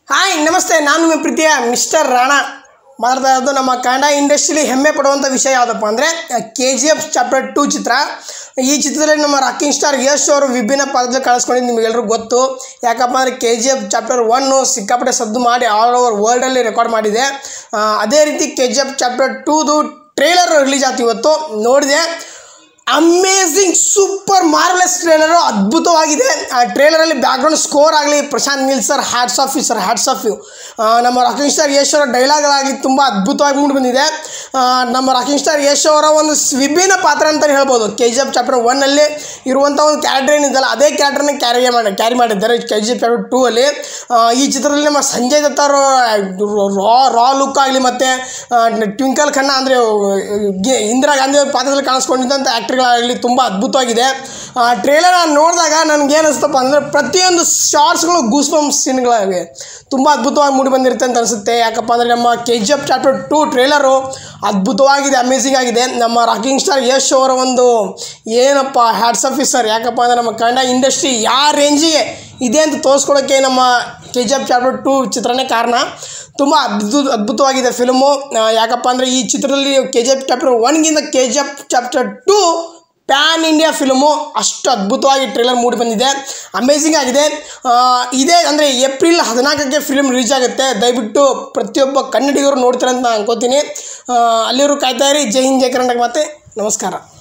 hi ನಮಸ್ತೆ ನಾನು ನಿಮ್ಮ ಪ್ರೀತಿಯ ಮಿಸ್ಟರ್ ರಾಣಾ ಮಾತಾಡ್ತಾ ಇರೋದು ನಮ್ಮ ಕನ್ನಡ ಇಂಡಸ್ಟ್ರಿಲಿ ಹೆಮ್ಮೆ ಪಡುವಂಥ ವಿಷಯ ಯಾವುದಪ್ಪ ಅಂದರೆ K G F chapter two ಚಿತ್ರ ಈ ಚಿತ್ರದಲ್ಲಿ ನಮ್ಮ ರಾಕಿಂಗ್ ಸ್ಟಾರ್ ಯಶ್ ಅವರು ವಿಭಿನ್ನ ಪಾತ್ರದಲ್ಲಿ ಕಾಣಿಸ್ಕೊಂಡಿದ್ದು ನಿಮಗೆಲ್ಲರೂ ಗೊತ್ತು ಯಾಕಪ್ಪ ಅಂದರೆ K G F chapter one ಸಿಕ್ಕಾಪಟ್ಟೆ ಸದ್ದು ಮಾಡಿ ಆಲ್ ಓವರ್ ವರ್ಲ್ಡಲ್ಲಿ ರೆಕಾರ್ಡ್ ಮಾಡಿದೆ ಆ, ಅದೇ ರೀತಿ ಕೆ ಜಿ ಎಫ್ ಚಾಪ್ಟರ್ ಟೂದು ಟ್ರೇಲರ್ ರಿಲೀಸ್ ಆಯ್ತು ಇವತ್ತು ನೋಡಿದೆ ಅಮೇಝಿಂಗ್ ಸೂಪರ್ ಮಾರ್ವೆಲಸ್ ಟ್ರೇಲರು ಅದ್ಭುತವಾಗಿದೆ ಆ ಟ್ರೇಲರಲ್ಲಿ ಬ್ಯಾಕ್ಗ್ರೌಂಡ್ ಸ್ಕೋರ್ ಆಗಲಿ Prashanth Neel sir hats off you sir hats off you ನಮ್ಮ ರಾಕಿಂಗ್ ಸ್ಟಾರ್ ಯಶ್ ಅವರ ಡೈಲಾಗ್ಗಳಾಗಲಿ ತುಂಬ ಅದ್ಭುತವಾಗಿ ಮೂಡಿ ಬಂದಿದೆ ಆ, ನಮ್ಮ ರಾಕಿಂಗ್ ಸ್ಟಾರ್ ಯಶ್ ಅವರ ಒಂದು ಸ್- ವಿಭಿನ್ನ ಪಾತ್ರ ಅಂತಲೇ ಹೇಳ್ಬೋದು ಕೆ ಜಿ ಎಫ್ ಚಾಪ್ಟರ್ ಒನ್ನಲ್ಲಿ ಇರುವಂಥ ಒಂದು ಕ್ಯಾರೆಕ್ಟರ್ ಏನಿದೆಯಲ್ಲ ಅದೇ ಕ್ಯಾರೆಕ್ಟರ್ನ ಕ್ಯಾರಿ ಮಾಡಿ ಕ್ಯಾರಿ ಮಾಡಿದ್ದಾರೆ K G F chapter two ಅಲ್ಲಿ ಆ, ಈ ಚಿತ್ರದಲ್ಲಿ ನಮ್ಮ ಸಂಜಯ್ ದತ್ತ ಅವರು ರಾ ರಾ ಲುಕ್ ಆಗಲಿ ಮತ್ತು ಟ್ವಿಂಕಲ್ ಖನ್ನ ಅಂದರೆ ಇಂದಿರಾ ಗಾಂಧಿ ಅವ್ರ ಪಾತ್ರದಲ್ಲಿ ಕಾಣಿಸ್ಕೊಂಡಿದ್ದಂಥ ಆ್ಯಕ್ಟ್ರ್ಗಳಾಗಲಿ ತುಂಬ ಅದ್ಭುತವಾಗಿದೆ ಟ್ರೇಲರ್ ನೋಡಿದಾಗ ನನಗೆ ಏನು ಅನಿಸ್ತಪ್ಪ ಅಂದರೆ ಪ್ರತಿಯೊಂದು ಶಾರ್ಟ್ಸ್ಗಳು ಗೂಸ್ಬಮ್ ಸೀನ್ಗಳಾಗಿವೆ ತುಂಬ ಅದ್ಭುತವಾಗಿ ಮೂಡಿ ಬಂದಿರುತ್ತೆ ಅಂತ ಅನಿಸುತ್ತೆ ಯಾಕಪ್ಪ ಅಂದರೆ ನಮ್ಮ K G F chapter two trailer ಅದ್ಭುತವಾಗಿದೆ ಅಮೇಝಿಂಗ್ ಆಗಿದೆ ನಮ್ಮ ರಾಕಿಂಗ್ ಸ್ಟಾರ್ ಯಶ್ ಅವರ ಒಂದು ಏನಪ್ಪ ಹ್ಯಾಟ್ಸ್ ಆಫೀಸರ್ ಯಾಕಪ್ಪ ಅಂದರೆ ನಮ್ಮ ಕನ್ನಡ ಇಂಡಸ್ಟ್ರಿ ಯಾವ ರೇಂಜಿಗೆ ಇದೆ ಅಂತ ತೋರಿಸ್ಕೊಡೋಕ್ಕೆ ನಮ್ಮ K G F chapter two ಚಿತ್ರನೇ ಕಾರಣ ತುಂಬ ಅದ್ಭುತ ಅದ್ಭುತವಾಗಿದೆ ಫಿಲ್ಮು ಯಾಕಪ್ಪ ಅಂದರೆ ಈ ಚಿತ್ರದಲ್ಲಿ ಕೆ ಜಿ ಎಫ್ ಚಾಪ್ಟರ್ ಒನ್ಗಿಂತ K G F chapter two pan India film ಅಷ್ಟು ಅದ್ಭುತವಾಗಿ ಟ್ರೇಲರ್ ಮೂಡಿ ಬಂದಿದೆ ಅಮೇಝಿಂಗ್ ಆಗಿದೆ ಆ, ಇದೇ ಅಂದರೆ ಏಪ್ರಿಲ್ ಹದಿನಾಲ್ಕಕ್ಕೆ ಫಿಲ್ಮ್ ರಿಲೀಸ್ ಆಗುತ್ತೆ ದಯವಿಟ್ಟು ಪ್ರತಿಯೊಬ್ಬ ಕನ್ನಡಿಗರು ನೋಡ್ತಾರೆ ಅಂತ ನಾನು ಅನ್ಕೋತೀನಿ ಆ, ಅಲ್ಲಿವರು ಕಾಯ್ತಾ ಇರಿ ಜೈ ಹಿಂದ್ ಜೈ ಕರ್ನಾಟಕ ಮತ್ತೆ ನಮಸ್ಕಾರ